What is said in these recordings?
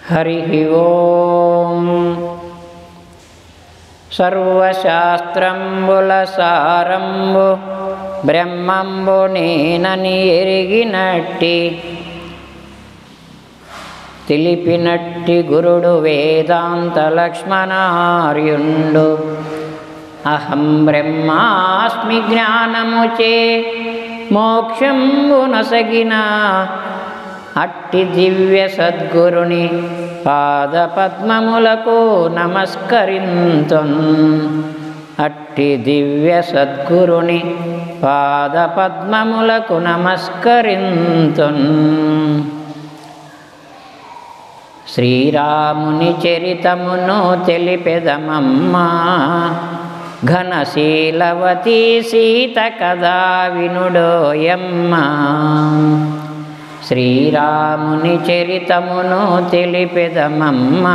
హరి ఓం సర్వశాస్త్రంబుల సారంబు బ్రహ్మంబు నేనని ఎరిగినట్టి తెలిపినట్టి గురుడు వేదాంత లక్ష్మణార్యుండు అహం బ్రహ్మాస్మి జ్ఞానముచే మోక్షంబునసగిన అట్టి దివ్య సద్గురుని పాద పద్మములకు నమస్కరింతున్ అట్టి దివ్య సద్గురుని పాద పద్మములకు నమస్కరింతున్ శ్రీరాముని చరితమును తెలిపెదమమ్మా ఘనశీలవతి సీత కదా వినుడోయమ్మా శ్రీరాముని చరితమును తెలిపెదమమ్మా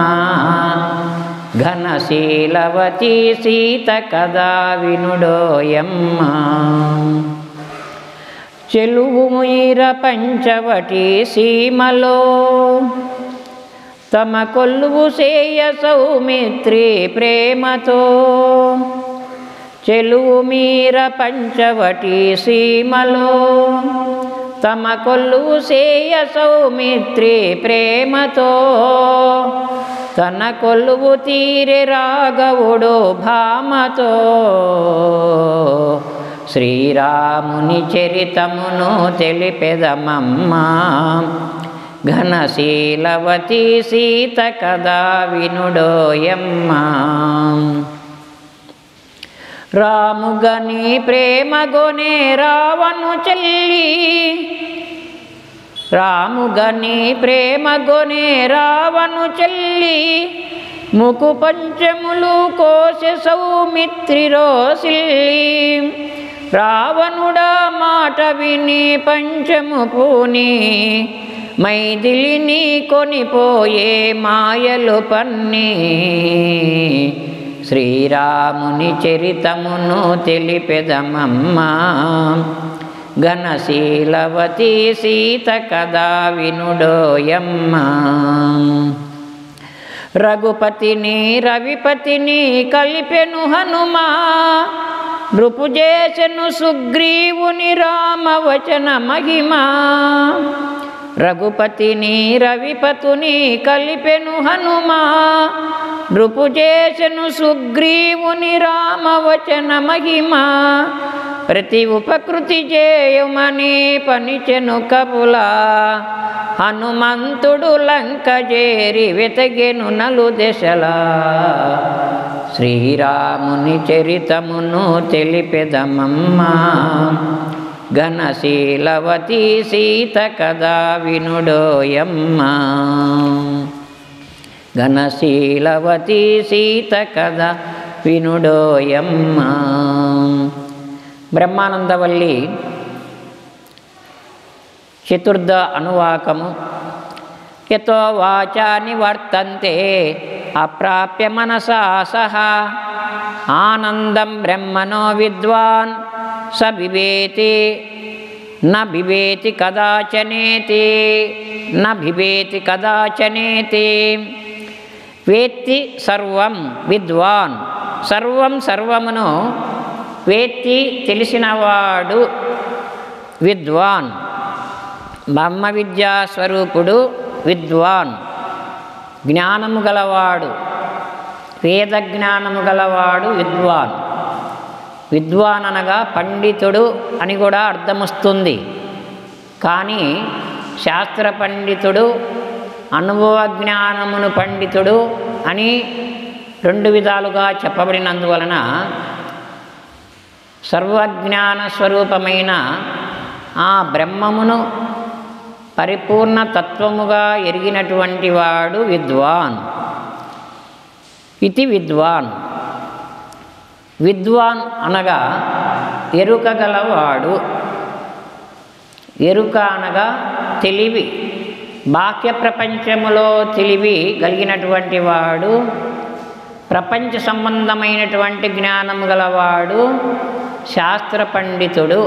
ఘనశీలవతి సీత కదా వినుడోయమ్మా చెలువు ముయిర పంచవటి సీమలో తమ కొల్లువు సేయ సౌమిత్రి ప్రేమతో చెలువు మీర పంచవటి సీమలో తమ కొల్లువు సేయ సౌమిత్రి ప్రేమతో తన కొల్లువు తీరె రాఘవుడు భామతో శ్రీరాముని చరితమును తెలిపెదమమ్మా ఘనశీలవతి సీత కదా వినుడోయమ్మా రాముగని ప్రేమగొనే రావను చెల్లి రాముగని ప్రేమగొనే రావను చెల్లి ముకు పంచములు కోసె సౌమిత్రి రోసిల్లి రావణుడా మాట విని పంచము పూని మైదిలిని కొనిపోయే మాయలు పన్ని శ్రీరాముని చరితమును తెలిపెదమమ్మా ఘనశీలవతి సీత కదా వినుడోయమ్మా రఘుపతిని రవిపతిని కలిపెను హనుమా నృపుజేసను సుగ్రీవుని రామవచన మహిమా రఘుపతిని రవిపతుని కలిపెను హనుమా నృపుజేసను సుగ్రీవుని రామవచన మహిమా ప్రతి ఉపకృతి చేయమని పనిచెను కపులా హనుమంతుడు లంక చేరి వెతగెను నలు దశలా శ్రీరాముని చరితమును తెలిపెదమమ్మా ఘనశీలవతి సీత కదా వినుడోయమ్మా ఘనశీలవతి సీత కదా వినుడోయమ్మా బ్రహ్మానందవల్లి చతుర్థ అనువాకము యతో వాచా నివర్తంతే అప్రాప్య మనసా సహా ఆనందం బ్రహ్మణో విద్వాన్ స బివేతి న బివేతి కదాచనేతి న బివేతి కదాచనేతి వేత్తి సర్వం విద్వాన్ సర్వం సర్వమును వేత్తి తెలిసినవాడు విద్వాన్ బ్రహ్మ విద్యా స్వరూపుడు విద్వాన్ జ్ఞానము గలవాడు వేద జ్ఞానము గలవాడు విద్వాన్ విద్వాన్ అనగా పండితుడు అని కూడా అర్థమొస్తుంది కానీ శాస్త్ర పండితుడు అనుభవ జ్ఞానమును పండితుడు అని రెండు విధాలుగా చెప్పబడినందువలన సర్వజ్ఞాన స్వరూపమైన ఆ బ్రహ్మమును పరిపూర్ణ తత్వముగా ఎరిగినటువంటి వాడు విద్వాన్ ఇది విద్వాన్ విద్వాన్ అనగా ఎరుక గలవాడు ఎరుక అనగా తెలివి బాహ్య ప్రపంచములో తెలివి కలిగినటువంటి వాడు ప్రపంచ సంబంధమైనటువంటి జ్ఞానము గలవాడు శాస్త్ర పండితుడు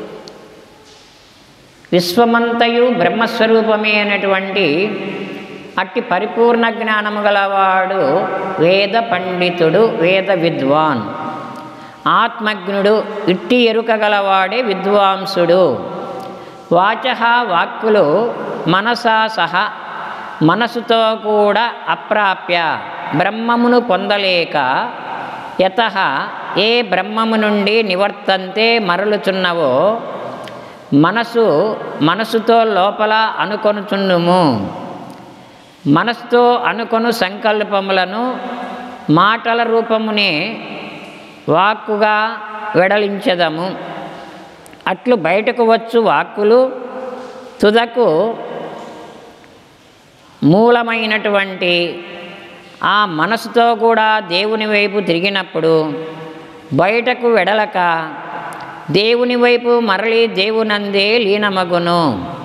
విశ్వమంతయు బ్రహ్మస్వరూపమే అయినటువంటి అట్టి పరిపూర్ణ జ్ఞానము గలవాడు వేద పండితుడు వేద విద్వాన్ ఆత్మజ్ఞుడు ఇట్టి ఎరుక గలవాడే విద్వాంసుడు వాచ వాక్కులు మనసా సహా మనసుతో కూడా అప్రాప్య బ్రహ్మమును పొందలేక యత ఏ బ్రహ్మము నుండి నివర్తంతే మరలుచున్నవో మనసు మనసుతో లోపల అనుకొనుచుండుము మనసుతో అనుకొను సంకల్పములను మాటల రూపమునే వాక్కుగా వెడలించదము అట్లు బయటకు వచ్చు వాక్కులు తుదకు మూలమైనటువంటి ఆ మనసుతో కూడా దేవుని వైపు తిరిగినప్పుడు బయటకు వెడలక దేవుని వైపు మరలి దేవునందే లీనమగును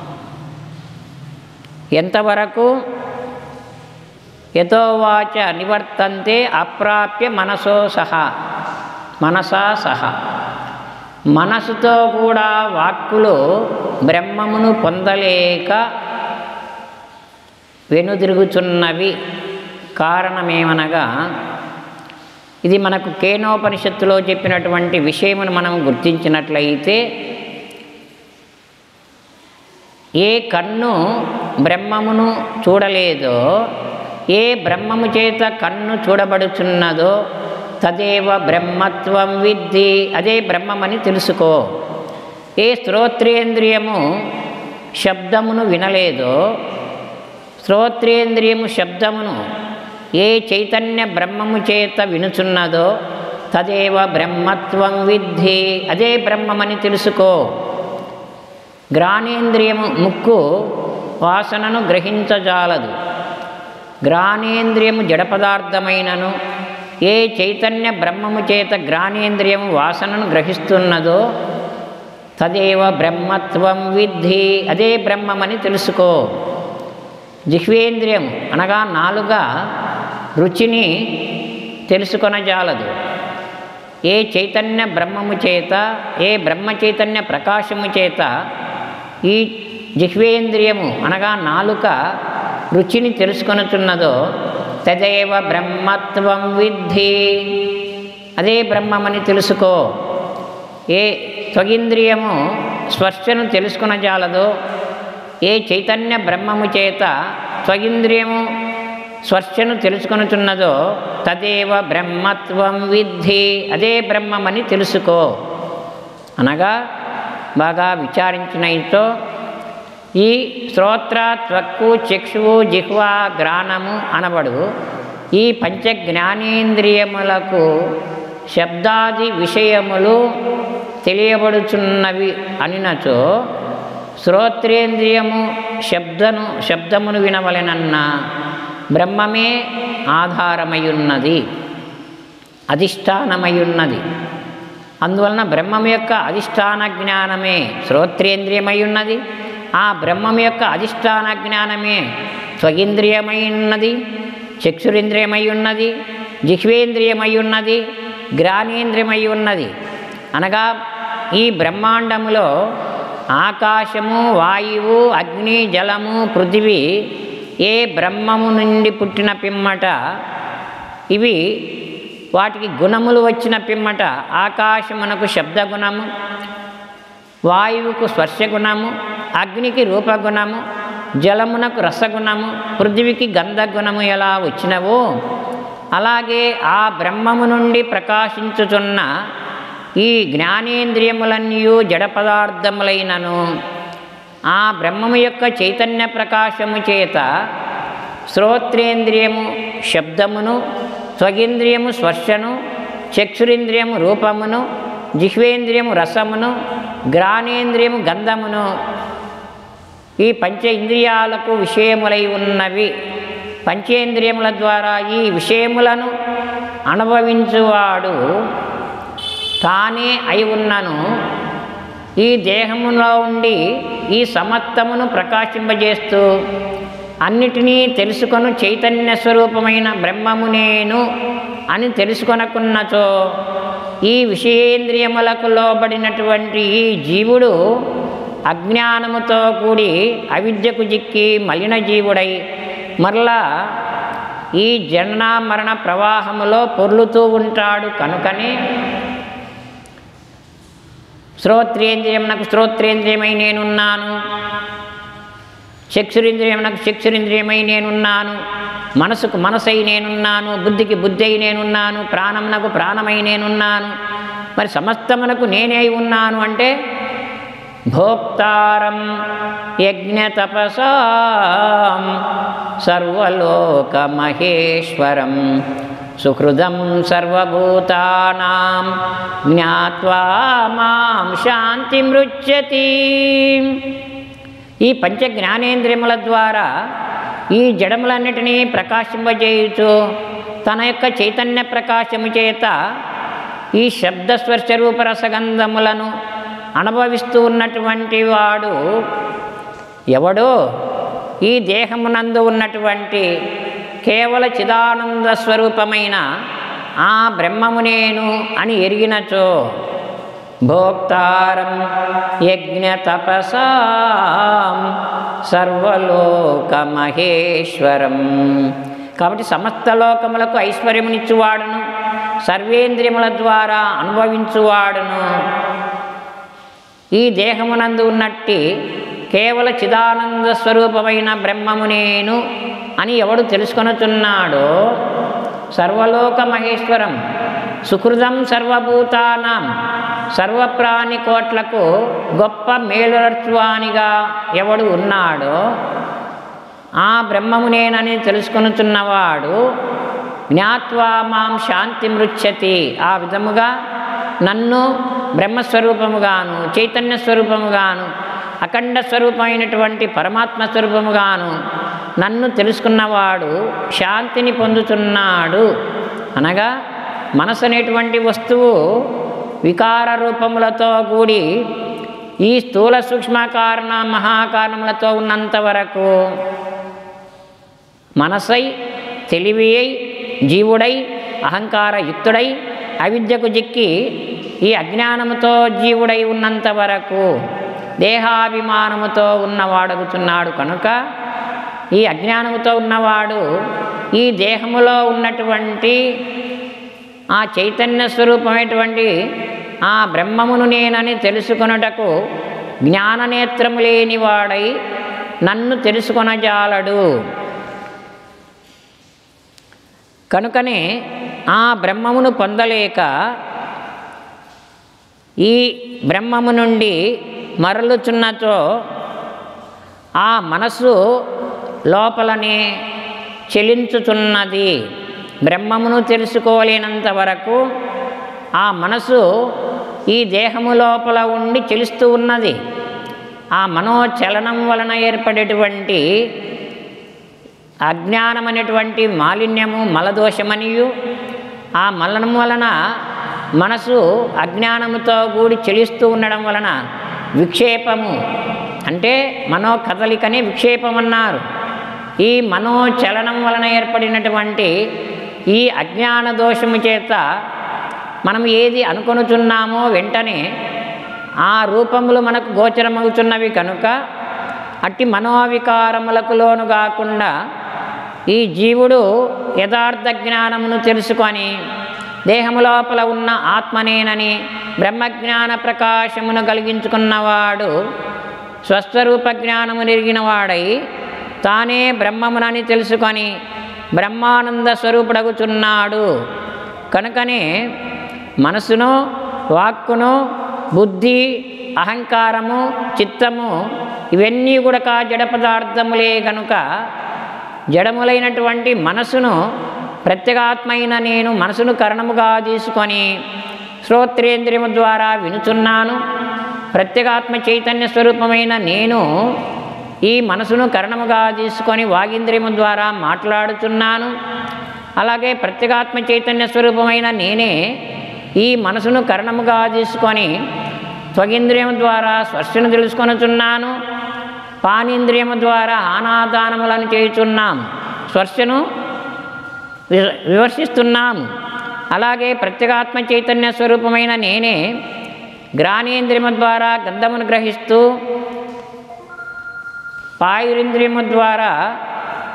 ఎంతవరకు యథోవాచ నివర్తంతే అప్రాప్య మనసో సహా మనసా సహా మనసుతో కూడా వాక్కులు బ్రహ్మమును పొందలేక వెనుదిరుగుచున్నవి కారణమేమనగా ఇది మనకు కేనోపనిషత్తులో చెప్పినటువంటి విషయమును మనం గుర్తించినట్లయితే ఏ కన్ను బ్రహ్మమును చూడలేదో ఏ బ్రహ్మము చేత కన్ను చూడబడుచున్నదో తదేవ బ్రహ్మత్వం విద్ధి అదే బ్రహ్మమని తెలుసుకో ఏ శ్రోత్రేంద్రియము శబ్దమును వినలేదో శ్రోత్రేంద్రియము శబ్దమును ఏ చైతన్య బ్రహ్మము చేత వినుచున్నదో తదేవ బ్రహ్మత్వం విద్ధి అదే బ్రహ్మమని తెలుసుకో గ్రాణేంద్రియము ముక్కు వాసనను గ్రహించజాలదు గ్రాణేంద్రియము జడ పదార్థమైనను ఏ చైతన్య బ్రహ్మము చేత గ్రాణేంద్రియము వాసనను గ్రహిస్తున్నదో తదేవ బ్రహ్మత్వం విద్ధి అదే బ్రహ్మమని తెలుసుకో జిహ్వేంద్రియం అనగా నాలుగా రుచిని తెలుసుకొనజాలదు ఏ చైతన్య బ్రహ్మము చేత ఏ బ్రహ్మ చైతన్య ప్రకాశము చేత ఈ జిహ్వేంద్రియము అనగా నాలుక రుచిని తెలుసుకొనుచున్నదో తదేవ బ్రహ్మత్వం విద్ధి అదే బ్రహ్మమని తెలుసుకో ఏ త్వగింద్రియము స్పర్శను తెలుసుకొనజాలదో ఏ చైతన్య బ్రహ్మము చేత స్వగింద్రియము స్పర్శను తెలుసుకొనుచున్నదో తదేవ బ్రహ్మత్వం విద్ధి అదే బ్రహ్మమని తెలుసుకో అనగా బాగా విచారించినతో ఈ శ్రోత్ర త్వక్కు చక్షువు జిహ్వా గ్రాణము అనబడు ఈ పంచ జ్ఞానేంద్రియములకు శబ్దాది విషయములు తెలియబడుచున్నవి అనినచో శ్రోత్రేంద్రియము శబ్దను శబ్దమును వినవలెనన్న బ్రహ్మమే ఆధారమయున్నది అధిష్టానమయున్నది అందువలన బ్రహ్మం యొక్క అధిష్టాన జ్ఞానమే శ్రోత్రేంద్రియమై ఉన్నది ఆ బ్రహ్మం యొక్క అధిష్టాన జ్ఞానమే స్వగింద్రియమై ఉన్నది చక్షురింద్రియమై ఉన్నది జిహ్వేంద్రియమై ఉన్నది గ్రానేంద్రియమై ఉన్నది అనగా ఈ బ్రహ్మాండములో ఆకాశము వాయువు అగ్ని జలము పృథివీ ఏ బ్రహ్మము నుండి పుట్టిన పిమ్మట ఇవి వాటికి గుణములు వచ్చిన పిమ్మట ఆకాశమునకు శబ్దగుణము వాయువుకు స్పర్శగుణము అగ్నికి రూపగుణము జలమునకు రసగుణము పృథివికి గంధగుణము ఎలా వచ్చినవో అలాగే ఆ బ్రహ్మము నుండి ప్రకాశించుచున్న ఈ జ్ఞానేంద్రియములన్నీ జడ పదార్థములైనను ఆ బ్రహ్మము యొక్క చైతన్య ప్రకాశము చేత శ్రోత్రేంద్రియము శబ్దమును స్వగింద్రియము స్పర్శను చక్షురింద్రియము రూపమును జిహ్వేంద్రియము రసమును గ్రానేంద్రియము గంధమును ఈ పంచ ఇంద్రియాలకు విషయములై ఉన్నవి పంచేంద్రియముల ద్వారా ఈ విషయములను అనుభవించువాడు తానే అయి ఉన్నను ఈ దేహములో ఉండి ఈ సమత్తమును ప్రకాశింపజేస్తూ అన్నిటినీ తెలుసుకొను చైతన్య స్వరూపమైన బ్రహ్మము నేను అని తెలుసుకొనకున్నచో ఈ విషయేంద్రియములకు లోబడినటువంటి ఈ జీవుడు అజ్ఞానముతో కూడి అవిద్యకు జిక్కి మలిన జీవుడై మరలా ఈ జనన మరణ ప్రవాహములో పొర్లుతూ ఉంటాడు కనుకనే శ్రోత్రేంద్రియం నాకు శ్రోత్రేంద్రియమై నేనున్నాను చక్షురింద్రియం నాకు చక్షురింద్రియమై నేనున్నాను మనసుకు మనసై నేనున్నాను బుద్ధికి బుద్ధి అయి నేనున్నాను ప్రాణం నాకు ప్రాణమై నేనున్నాను మరి సమస్తమునకు నేనే అయి ఉన్నాను అంటే భోక్తారం యజ్ఞతపసాం సర్వలోకమహేశ్వరం సుహృదం సర్వభూతానాం జ్ఞాత్వా మాం శాంతి మృచ్యతి ఈ పంచ జ్ఞానేంద్రియముల ద్వారా ఈ జడములన్నిటినీ ప్రకాశింపజేయుచు తన యొక్క చైతన్య ప్రకాశము చేత ఈ శబ్దస్పర్శ రూపరసగంధములను అనుభవిస్తూ ఉన్నటువంటి వాడు ఎవడో ఈ దేహమునందు ఉన్నటువంటి కేవల చిదానంద స్వరూపమైన ఆ బ్రహ్మము నేను అని ఎరిగినచో భోక్తారం యజ్ఞ తపసాం సర్వలోకమహేశ్వరం కాబట్టి సమస్త లోకములకు ఐశ్వర్యమునిచ్చువాడును సర్వేంద్రియముల ద్వారా అనుభవించువాడును ఈ దేహమునందు ఉన్నట్టి కేవల చిదానంద స్వరూపమైన బ్రహ్మము నేను అని ఎవడు తెలుసుకొనుచున్నాడో సర్వలోక మహేశ్వరం సుహృదం సర్వభూతానాం సర్వప్రాణి కోట్లకు గొప్ప మేలురత్వానిగా ఎవడు ఉన్నాడో ఆ బ్రహ్మము నేనని తెలుసుకొనుచున్నవాడు జ్ఞాత్వా మాం శాంతి మృచ్చతి ఆ విధముగా నన్ను బ్రహ్మస్వరూపముగాను చైతన్య స్వరూపముగాను అఖండ స్వరూపమైనటువంటి పరమాత్మ స్వరూపముగాను నన్ను తెలుసుకున్నవాడు శాంతిని పొందుతున్నాడు అనగా మనసు అనేటువంటి వస్తువు వికార రూపములతో కూడి ఈ స్థూల సూక్ష్మ కారణ మహాకారణములతో ఉన్నంత వరకు మనసై తెలివి అయి జీవుడై అహంకారయుక్తుడై అవిద్యకు జిక్కి ఈ అజ్ఞానముతో జీవుడై ఉన్నంత వరకు దేహాభిమానముతో ఉన్నవాడగుతున్నాడు కనుక ఈ అజ్ఞానముతో ఉన్నవాడు ఈ దేహములో ఉన్నటువంటి ఆ చైతన్య స్వరూపమైనటువంటి ఆ బ్రహ్మమును నేనని తెలుసుకొనుటకు జ్ఞాననేత్రము లేనివాడై నన్ను తెలుసుకొనజాలడు కనుకనే ఆ బ్రహ్మమును పొందలేక ఈ బ్రహ్మము నుండి మరలుచున్నచో ఆ మనసు లోపలనే చెలించుచున్నది బ్రహ్మమును తెలుసుకోలేనంత వరకు ఆ మనసు ఈ దేహము లోపల ఉండి చెలుస్తూ ఉన్నది ఆ మనోచలనం వలన ఏర్పడేటువంటి అజ్ఞానం అనేటువంటి మాలిన్యము మలదోషమనియు ఆ మలనం వలన మనసు అజ్ఞానముతో కూడి చెలిస్తూ ఉండడం వలన విక్షేపము అంటే మనో కదలికని విక్షేపం అన్నారు ఈ మనోచలనం వలన ఏర్పడినటువంటి ఈ అజ్ఞాన దోషము చేత మనం ఏది అనుకొనుచున్నామో వెంటనే ఆ రూపములు మనకు గోచరమవుతున్నవి కనుక అట్టి మనోవికారములకు లోను కాకుండా ఈ జీవుడు యథార్థ జ్ఞానమును తెలుసుకొని దేహము లోపల ఉన్న ఆత్మనేనని బ్రహ్మజ్ఞాన ప్రకాశమును కలిగించుకున్నవాడు స్వస్వరూప జ్ఞానము నెరిగిన వాడై తానే బ్రహ్మమునని తెలుసుకొని బ్రహ్మానంద స్వరూపుడగుచున్నాడు కనుకనే మనసును వాక్కును బుద్ధి అహంకారము చిత్తము ఇవన్నీ కూడా జడ పదార్థములే కనుక జడములైనటువంటి మనసును ప్రత్యేగాత్మైన నేను మనసును కరణముగా తీసుకొని శ్రోత్రేంద్రియము ద్వారా వినుచున్నాను ప్రత్యేగాత్మ చైతన్య స్వరూపమైన నేను ఈ మనసును కరణముగా తీసుకొని వాగింద్రియము ద్వారా మాట్లాడుచున్నాను అలాగే ప్రత్యేగాత్మ చైతన్య స్వరూపమైన నేనే ఈ మనసును కరణముగా తీసుకొని త్వగింద్రియం ద్వారా స్పర్శను తెలుసుకొనుచున్నాను పానేంద్రియము ద్వారా ఆనాదానములను చేయుచున్నాం స్పర్శను వి- వివర్షిస్తున్నాము అలాగే ప్రత్యేగాత్మ చైతన్య స్వరూపమైన నేనే గ్రానేంద్రియము ద్వారా గంధమును గ్రహిస్తూ పాయురింద్రియము ద్వారా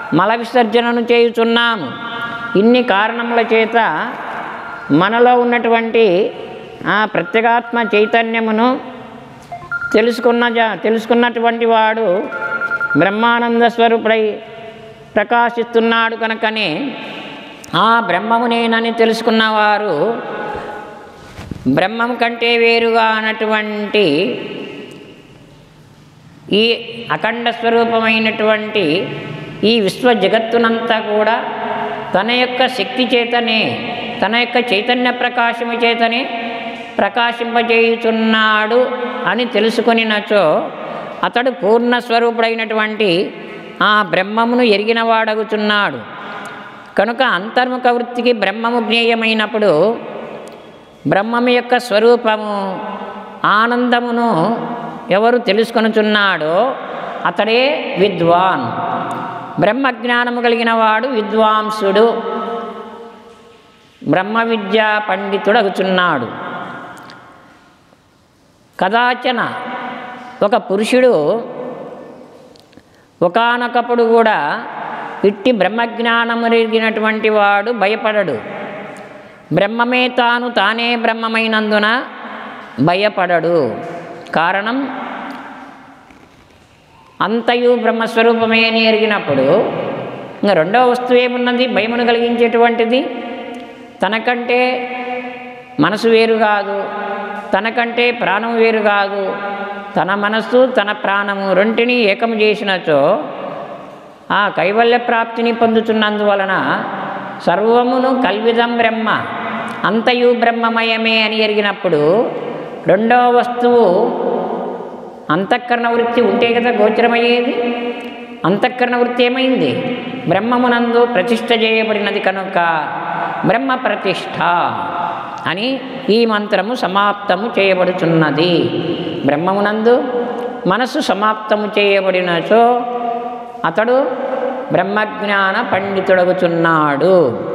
మల విసర్జనను చేయుచున్నాము ఇన్ని కారణముల చేత మనలో ఉన్నటువంటి ఆ ప్రత్యేగాత్మ చైతన్యమును తెలుసుకున్న జ- తెలుసుకున్నటువంటి వాడు బ్రహ్మానంద స్వరూపుడై ప్రకాశిస్తున్నాడు కనుకనే ఆ బ్రహ్మము నేనని తెలుసుకున్నవారు బ్రహ్మం కంటే వేరుగా అన్నటువంటి ఈ అఖండ స్వరూపమైనటువంటి ఈ విశ్వ జగత్తునంతా కూడా తన యొక్క శక్తి చేతనే తన యొక్క చైతన్య ప్రకాశము చేతనే ప్రకాశింపజేయుచున్నాడు అని తెలుసుకొనినచో అతడు పూర్ణ స్వరూపుడైనటువంటి ఆ బ్రహ్మమును ఎరిగినవాడగుచున్నాడు కనుక అంతర్ముఖ వృత్తికి బ్రహ్మము జ్ఞేయమైనప్పుడు బ్రహ్మము యొక్క స్వరూపము ఆనందమును ఎవరు తెలుసుకొనుచున్నాడో అతడే విద్వాన్ బ్రహ్మజ్ఞానము కలిగిన వాడు విద్వాంసుడు బ్రహ్మ విద్యా పండితుడగుచున్నాడు కదాచన ఒక పురుషుడు ఒకానొకప్పుడు కూడా ఇట్టి బ్రహ్మజ్ఞానము ఎరిగినటువంటి వాడు భయపడడు బ్రహ్మమే తాను తానే బ్రహ్మమైనందున భయపడడు కారణం అంతయు బ్రహ్మస్వరూపమే అని ఎరిగినప్పుడు ఇంకా రెండవ వస్తువు ఏమున్నది భయమును కలిగించేటువంటిది తనకంటే మనసు వేరు కాదు తనకంటే ప్రాణం వేరు కాదు తన మనస్సు తన ప్రాణము రెంటిని ఏకము చేసినచో ఆ కైవల్య ప్రాప్తిని పొందుతున్నందువలన సర్వమును కల్విదం బ్రహ్మ అంతయు బ్రహ్మమయమే అని ఎరిగినప్పుడు రెండవ వస్తువు అంతఃకరణ వృత్తి ఉంటే కదా గోచరమయ్యేది అంతఃకరణ వృత్తి ఏమైంది బ్రహ్మమునందు ప్రతిష్ఠ చేయబడినది కనుక బ్రహ్మ ప్రతిష్ఠ అని ఈ మంత్రము సమాప్తము చేయబడుచున్నది బ్రహ్మమునందు మనసు సమాప్తము చేయబడినచో అతడు బ్రహ్మజ్ఞాన పండితుడగుచున్నాడు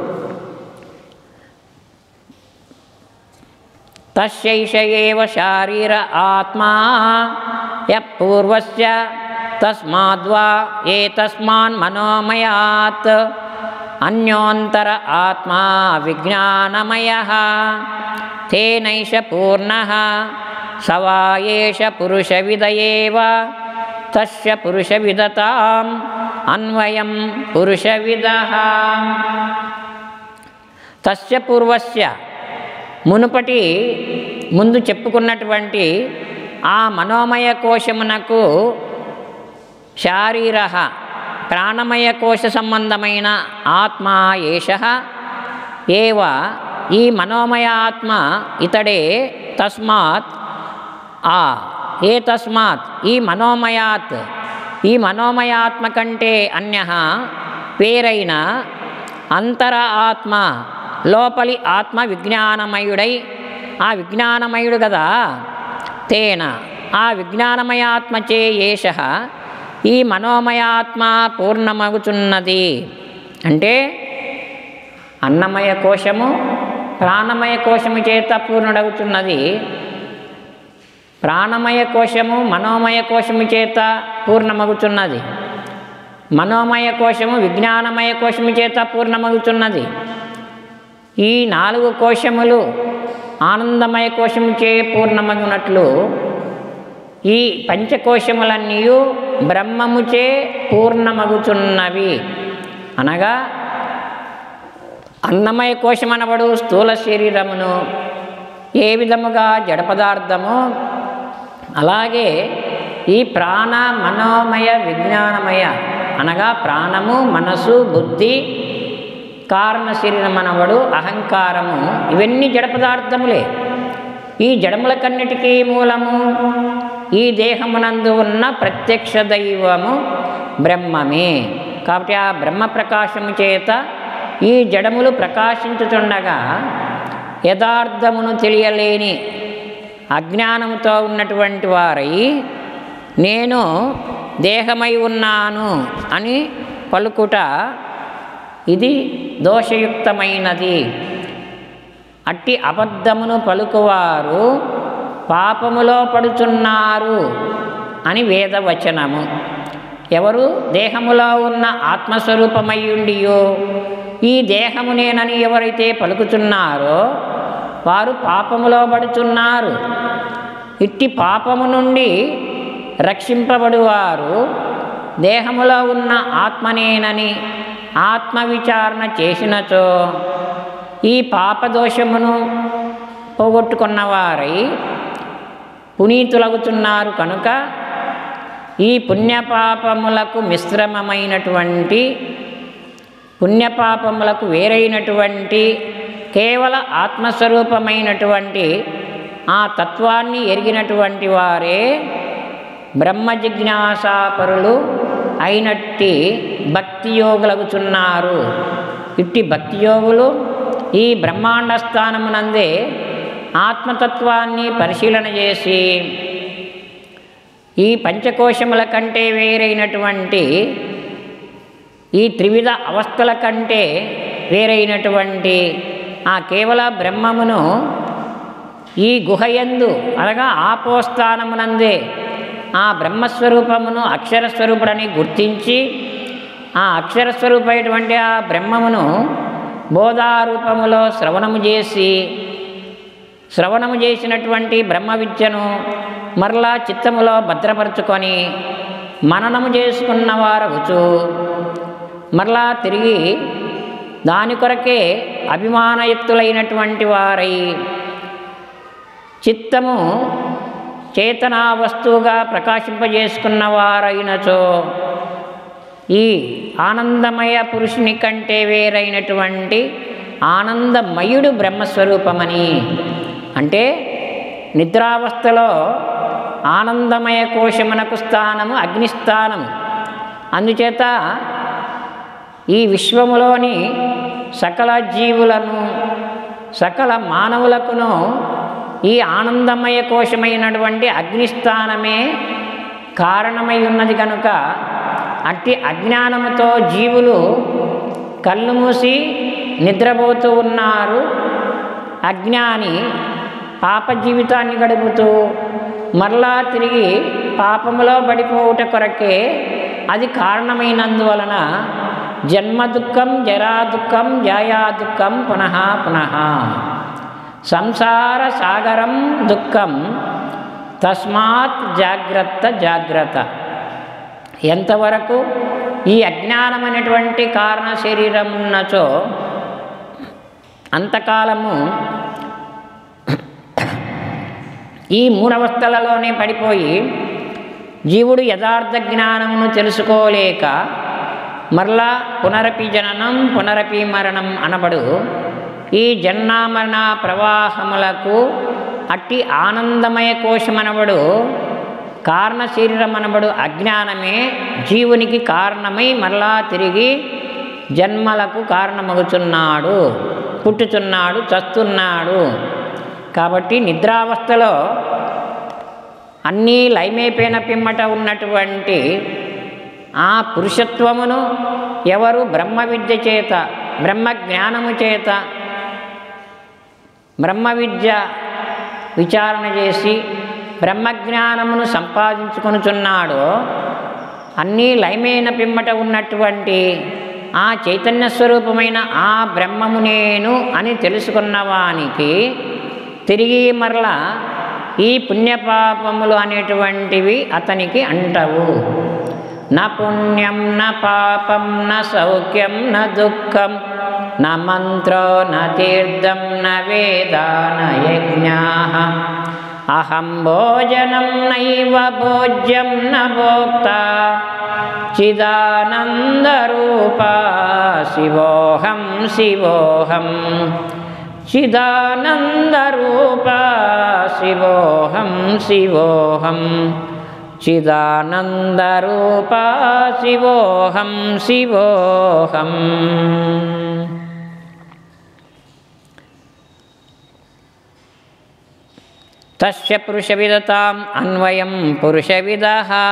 తస్యైష ఏవ శారీర ఆత్మా యపూర్వస్య తస్మాద్వా ఏతస్మాన్ మనోమయాత్ అన్యోంతర ఆత్మా విజ్ఞానమయ తేనైష పూర్ణ సవా ఏష పురుషవిదయేవ తస్య పురుషవిదతాం అన్వయం పురుషవిద తస్య పూర్వస్య మునుపటి ముందు చెప్పుకున్నటువంటి ఆ మనోమయ కోశమునకు శారీర ప్రాణమయ కోశ సంబంధమైన ఆత్మ ఏష ఏవ ఈ మనోమయ ఆత్మ ఇతడే తస్మాత్ ఆ ఏ తస్మాత్ ఈ మనోమయాత్ ఈ మనోమయాత్మ కంటే అన్య వేరైన అంతర ఆత్మ లోపలి ఆత్మ విజ్ఞానమయుడై ఆ విజ్ఞానమయుడు కదా తేన ఆ విజ్ఞానమయాత్మచే ఏష ఈ మనోమయాత్మ పూర్ణమగుచున్నది అంటే అన్నమయ కోశము ప్రాణమయ కోశము చేత పూర్ణుడవుతున్నది ప్రాణమయ కోశము మనోమయ కోశము చేత పూర్ణమగుచున్నది మనోమయ కోశము విజ్ఞానమయ కోశము చేత పూర్ణమగుచున్నది ఈ నాలుగు కోశములు ఆనందమయ కోశము చే పూర్ణమగునట్లు ఈ పంచకోశములన్నీ బ్రహ్మముచే పూర్ణమగుచున్నవి అనగా అన్నమయ కోశమనబడు స్థూల శరీరమును ఏ విధముగా జడ పదార్థము అలాగే ఈ ప్రాణ మనోమయ విజ్ఞానమయ అనగా ప్రాణము మనసు బుద్ధి కారణ శరీరం అనబడు అహంకారము ఇవన్నీ జడ పదార్థములే ఈ జడములకన్నిటికీ మూలము ఈ దేహమునందు ఉన్న ప్రత్యక్ష దైవము బ్రహ్మమే కాబట్టి ఆ బ్రహ్మ ప్రకాశము చేత ఈ జడములు ప్రకాశించుచుండగా యథార్థమును తెలియలేని అజ్ఞానముతో ఉన్నటువంటి వారై నేను దేహమై ఉన్నాను అని పలుకుట ఇది దోషయుక్తమైనది అట్టి అబద్ధమును పలుకువారు పాపములో పడుచున్నారు అని వేదవచనము ఎవరు దేహములో ఉన్న ఆత్మస్వరూపమయ్యుండియో ఈ దేహము నేనని ఎవరైతే పలుకుతున్నారో వారు పాపములో పడుతున్నారు ఇట్టి పాపము నుండి రక్షింపబడువారు దేహములో ఉన్న ఆత్మనేనని ఆత్మ విచారణ చేసినచో ఈ పాపదోషమును పోగొట్టుకున్నవారై పునీతులగుతున్నారు కనుక ఈ పుణ్యపాపములకు మిశ్రమమైనటువంటి పుణ్యపాపములకు వేరైనటువంటి కేవల ఆత్మస్వరూపమైనటువంటి ఆ తత్వాన్ని ఎరిగినటువంటి వారే బ్రహ్మ జిజ్ఞాసాపరులు అయినట్టి భక్తి యోగులగుచున్నారు ఇట్టి భక్తి యోగులు ఈ బ్రహ్మాండ స్థానమునందే ఆత్మతత్వాన్ని పరిశీలన చేసి ఈ పంచకోశముల కంటే వేరైనటువంటి ఈ త్రివిధ అవస్థల కంటే వేరైనటువంటి ఆ కేవల బ్రహ్మమును ఈ గుహయందు అనగా ఆపోస్థానమునందే ఆ బ్రహ్మస్వరూపమును అక్షరస్వరూపుడని గుర్తించి ఆ అక్షరస్వరూపమైనటువంటి ఆ బ్రహ్మమును బోధారూపములో శ్రవణము చేసి శ్రవణము చేసినటువంటి బ్రహ్మ విద్యను మరలా చిత్తములో భద్రపరుచుకొని మననము చేసుకున్న వారగుచు మరలా తిరిగి దాని కొరకే అభిమానయుక్తులైనటువంటి వారై చిత్తము చేతనా వస్తువుగా ప్రకాశింపజేసుకున్న వారైనచో ఈ ఆనందమయ పురుషుని కంటే వేరైనటువంటి ఆనందమయుడు బ్రహ్మస్వరూపమని అంటే నిద్రావస్థలో ఆనందమయ కోశమునకు స్థానము అగ్నిస్థానము అందుచేత ఈ విశ్వములోని సకల జీవులను సకల మానవులకును ఈ ఆనందమయ కోశమైనటువంటి అగ్నిస్థానమే కారణమై ఉన్నది కనుక అట్టి అజ్ఞానముతో జీవులు కళ్ళు మూసి నిద్రపోతూ ఉన్నారు అజ్ఞాని పాప జీవితాన్ని గడుపుతూ మరలా తిరిగి పాపములో పడిపోవుట కొరకే అది కారణమైనందువలన జన్మ దుఃఖం జరా దుఃఖం జాయా దుఃఖం పునః పునః సంసార సాగరం దుఃఖం తస్మాత్ జాగ్రత్త జాగ్రత్త ఎంతవరకు ఈ అజ్ఞానమైనటువంటి కారణ శరీరం ఉన్నచో అంతకాలము ఈ మూడవస్థలలోనే పడిపోయి జీవుడు యథార్థ జ్ఞానమును తెలుసుకోలేక మరలా పునరపి జననం పునరపి మరణం అనబడు ఈ జన్మామరణ ప్రవాహములకు అట్టి ఆనందమయ కోశమనబడు కారణ శరీరం అనబడు అజ్ఞానమే జీవునికి కారణమై మరలా తిరిగి జన్మలకు కారణమగుచున్నాడు పుట్టుచున్నాడు చస్తున్నాడు కాబట్టి నిద్రావస్థలో అన్నీ లయమైపోయిన పిమ్మట ఉన్నటువంటి ఆ పురుషత్వమును ఎవరు బ్రహ్మ విద్య చేత బ్రహ్మ జ్ఞానము చేత బ్రహ్మ విద్య విచారణ చేసి బ్రహ్మజ్ఞానమును సంపాదించుకొనుచున్నాడో అన్నీ లయమైన పిమ్మట ఉన్నటువంటి ఆ చైతన్య స్వరూపమైన ఆ బ్రహ్మము నేను అని తెలుసుకున్నవానికి తిరిగి మరలా ఈ పుణ్యపాపములు అనేటువంటివి అతనికి అంటవు న పుణ్యం న పాపం న సౌఖ్యం న దుఃఖం న మంత్రో న తీర్థం న వేద న యజ్ఞా అహం భోజనం నైవ భోజ్యం న భోక్త చిదానందరూపా శివోహం శివోహం చిదానందరూపా శివోహం శివోహం చిదానందరూపా శివోహం శివోహం తస్య పురుషవిదతాం అన్వయం పురుషవిద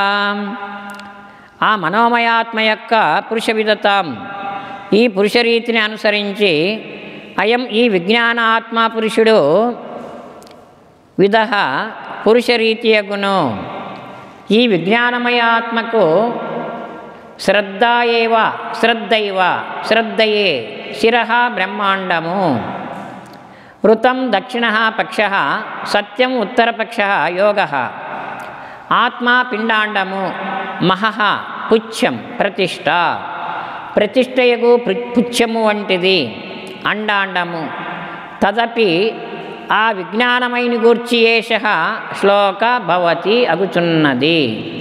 ఆ మనోమయాత్మ యొక్క పురుషవిదతాం ఈ పురుషరీతిని అనుసరించి అయం ఈ విజ్ఞాన ఆత్మ పురుషుడు విధ పురుషరీతియగును ఈ విజ్ఞానమయ ఆత్మకు శ్రద్ధ ఏవ శ్రద్ధైవ శ్రద్ధయే శిర బ్రహ్మాండము ఋతం దక్షిణ పక్ష సత్యం ఉత్తరపక్ష యోగ ఆత్మా పిండాండము మహః పుచ్చం ప్రతిష్ట ప్రతిష్టయకు పృ- పుచ్చము వంటిది అండాండము తదపి ఆ విజ్ఞానమైన గూర్చి ఏష శ్లోక భవతి అగుచున్నది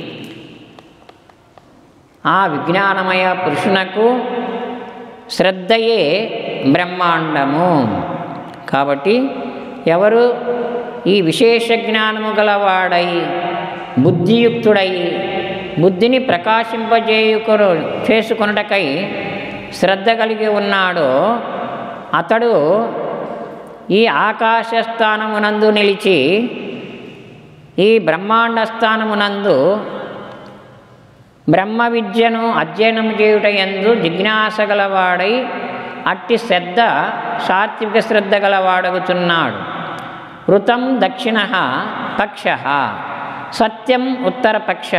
ఆ విజ్ఞానమయ పురుషునకు శ్రద్ధయే బ్రహ్మాండము కాబట్టి ఎవరు ఈ విశేష జ్ఞానము గలవాడై బుద్ధియుక్తుడై బుద్ధిని ప్రకాశింపజేయుకొను చేసుకొనుటకై శ్రద్ధ కలిగి ఉన్నాడో అతడు ఈ ఆకాశ స్థానమునందు నిలిచి ఈ బ్రహ్మాండ స్థానమునందు బ్రహ్మ విద్యను అధ్యయనం చేయుట ఎందు జిజ్ఞాస గలవాడై అట్టి శ్రద్ధ సాత్విక శ్రద్ధ గలవాడగుచున్నాడు ఋతం దక్షిణ పక్ష సత్యం ఉత్తర పక్ష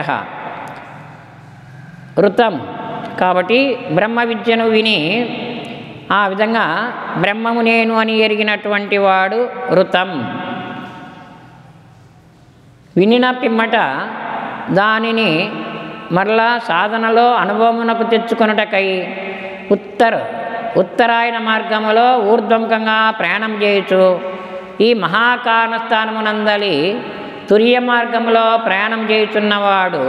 ఋతం కాబట్టి బ్రహ్మ విద్యను విని ఆ విధంగా బ్రహ్మము నేను అని ఎరిగినటువంటి వాడు ఋతం వినిన పిమ్మట దానిని మరలా సాధనలో అనుభవమునకు తెచ్చుకొనుటకై ఉత్తర ఉత్తరాయణ మార్గములో ఊర్ధ్వంకంగా ప్రయాణం చేయొచ్చు ఈ మహాకారణ స్థానమునందలి తుర్య మార్గంలో ప్రయాణం చేయుచున్నవాడు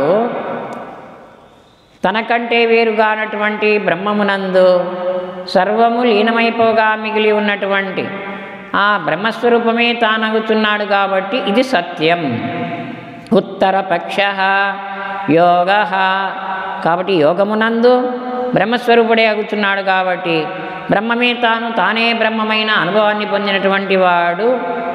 తనకంటే వేరుగానటువంటి బ్రహ్మమునందు సర్వము లీనమైపోగా మిగిలి ఉన్నటువంటి ఆ బ్రహ్మస్వరూపమే తానగుతున్నాడు కాబట్టి ఇది సత్యం ఉత్తరపక్ష యోగ కాబట్టి యోగమునందు బ్రహ్మస్వరూపుడే అగుతున్నాడు కాబట్టి బ్రహ్మమే తాను తానే బ్రహ్మమైన అనుభవాన్ని పొందినటువంటి వాడు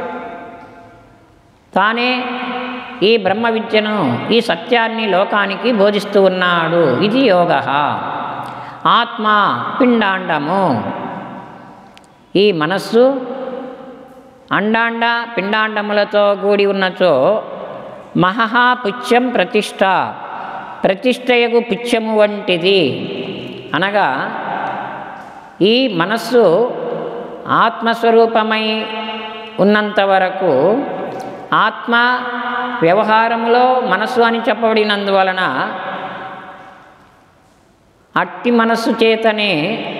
తానే ఈ బ్రహ్మ విద్యను ఈ సత్యాన్ని లోకానికి బోధిస్తూ ఉన్నాడు ఇది యోగ ఆత్మ పిండాండము ఈ మనస్సు అండాండ పిండాండములతో కూడి ఉన్నచో మహా పుచ్చం ప్రతిష్ట ప్రతిష్టయగు పుచ్చము వంటిది అనగా ఈ మనస్సు ఆత్మస్వరూపమై ఉన్నంత వరకు ఆత్మ వ్యవహారములో మనస్సు అని చెప్పబడినందువలన అట్టి మనస్సు చేతనే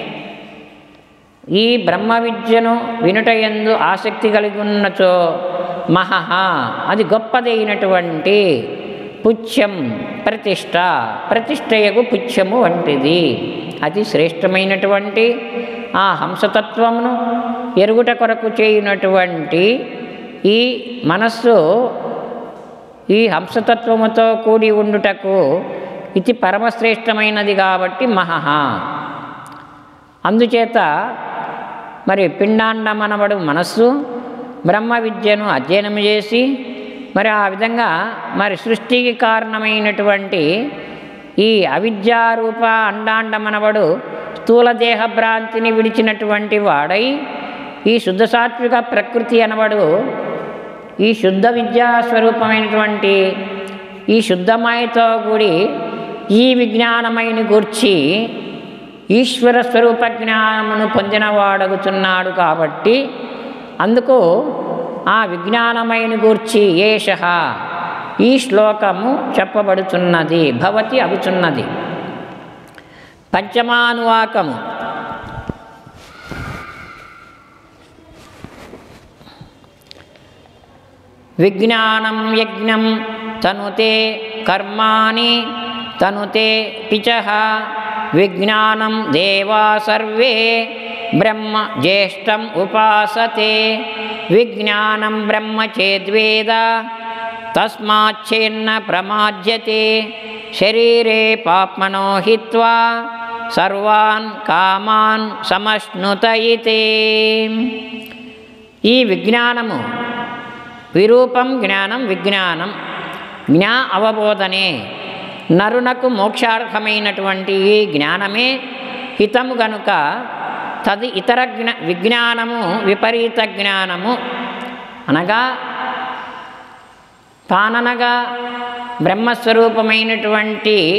ఈ బ్రహ్మ విద్యను వినుట ఎందు ఆసక్తి కలిగి ఉన్నచో మహహ అది గొప్పదైనటువంటి పుచ్చం ప్రతిష్ట ప్రతిష్టయకు పుచ్చము వంటిది అతి శ్రేష్టమైనటువంటి ఆ హంసతత్వమును ఎరుగుట కొరకు చేయునటువంటి ఈ మనస్సు ఈ హంసతత్వముతో కూడి ఉండుటకు ఇది పరమశ్రేష్టమైనది కాబట్టి మహహ అందుచేత మరి పిండాండమనబడు మనస్సు బ్రహ్మ విద్యను అధ్యయనం చేసి మరి ఆ విధంగా మరి సృష్టికి కారణమైనటువంటి ఈ అవిద్యారూప అండాండమనబడు స్థూల దేహ భ్రాంతిని విడిచినటువంటి వాడై ఈ శుద్ధ సాత్విక ప్రకృతి అనబడు ఈ శుద్ధ విద్యా స్వరూపమైనటువంటి ఈ శుద్ధమాయతో కూడి ఈ విజ్ఞానమైన గూర్చి ఈశ్వర స్వరూప జ్ఞానమును పొందినవాడగుచున్నాడు కాబట్టి అందుకు ఆ విజ్ఞానమైన గూర్చి ఏష ఈ శ్లోకము చెప్పబడుచున్నది భవతి అగుచున్నది పంచమానువాకము విజ్ఞానం యజ్ఞం తనుతే కర్మాణి తనుతే పిచ విజ్ఞానం దేవా సర్వే బ్రహ్మ జ్యేష్టం ఉపాసతే విజ్ఞానం బ్రహ్మ చేద్వేద తస్మాచ్చేన్న ప్రమాద్యతే శరీరే పాప్మనో హిత్వా సర్వాన్ కామాన్ సమశ్నుత ఇతే ఈ విజ్ఞానము విరూపం జ్ఞానం విజ్ఞానం జ్ఞా అవబోధనే నరునకు మోక్షార్హమైనటువంటి ఈ జ్ఞానమే హితము గనుక తది ఇతర జ్ఞ విజ్ఞానము విపరీత జ్ఞానము అనగా తాననగా బ్రహ్మస్వరూపమైనటువంటి